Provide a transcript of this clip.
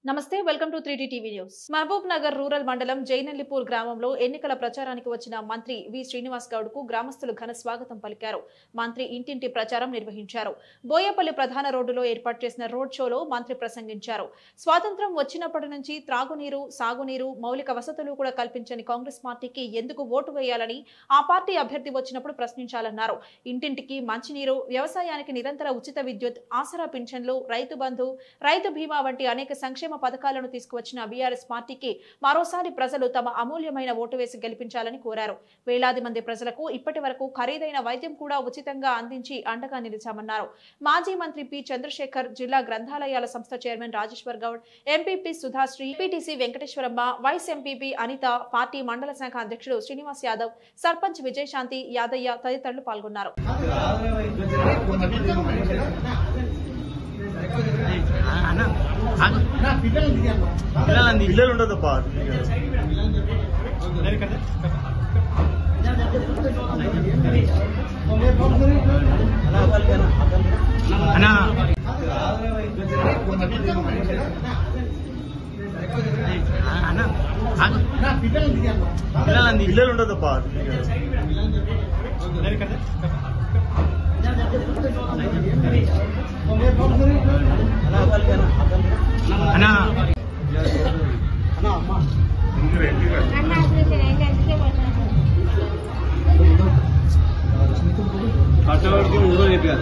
నమస్తే welcome to three TV news Mahabubnagar rural మండలం జైనల్లిపూర్ గ్రామంలో ఎన్నికల ప్రచారానికి వచ్చిన మంత్రి వి శ్రీనివాస్ గౌడ్ కు గ్రామస్తులు ఘన స్వాగతం పలికారు మంత్రి ఇంటింటి ప్రచారం నిర్వహించారు బోయపల్లి ప్రధాన రోడ్డులో ఏర్పాటు చేసిన రోడ్ షోలో మంత్రి ప్రసంగించారు స్వాతంత్రం వచ్చినప్పటి నుంచి త్రాగునీరు సాగునీరు మౌలిక వసతులు కూడా కల్పించని కాంగ్రెస్ పార్టీకి ఎందుకు ఓటు వేయాలని ఆ పార్టీ అభ్యర్థి వచ్చినప్పుడు ప్రశ్నించాలన్నారు ఇంటింటికి మంచినీరు వ్యవసాయానికి నిరంతర ఉచిత విద్యుత్ ఆసరా పింఛన్లు రైతు బంధు రైతు బీమా వంటి అనేక సంక్షేమ పథకాలను తీసుకువచ్చిన బీఆర్ఎస్ పార్టీకి మరోసారి ప్రజలు తమ అమూల్యమైన ఓటు వేసి గెలిపించాలని కోరారు వేలాది మంది ప్రజలకు ఇప్పటి వరకు ఖరీదైన వైద్యం కూడా ఉచితంగా అందించి అండగా నిలిచామన్నారు మాజీ మంత్రి పి చంద్రశేఖర్ జిల్లా గ్రంథాలయాల సంస్థ chairman Rajeshwar Goud MPP Sudhasri PTC Venkateswaramma vice MPP Anitha party మండల శాఖ అధ్యక్షుడు శ్రీనివాస్ యాదవ్ సర్పంచ్ విజయశాంతి యాదయ్య తదితరులు పాల్గొన్నారు పిల్లలు ఉండదప్పా అన్నా పిల్లలు ఉండదప్పా అన్నా కట్టవరకు ఊరో చెప్పారు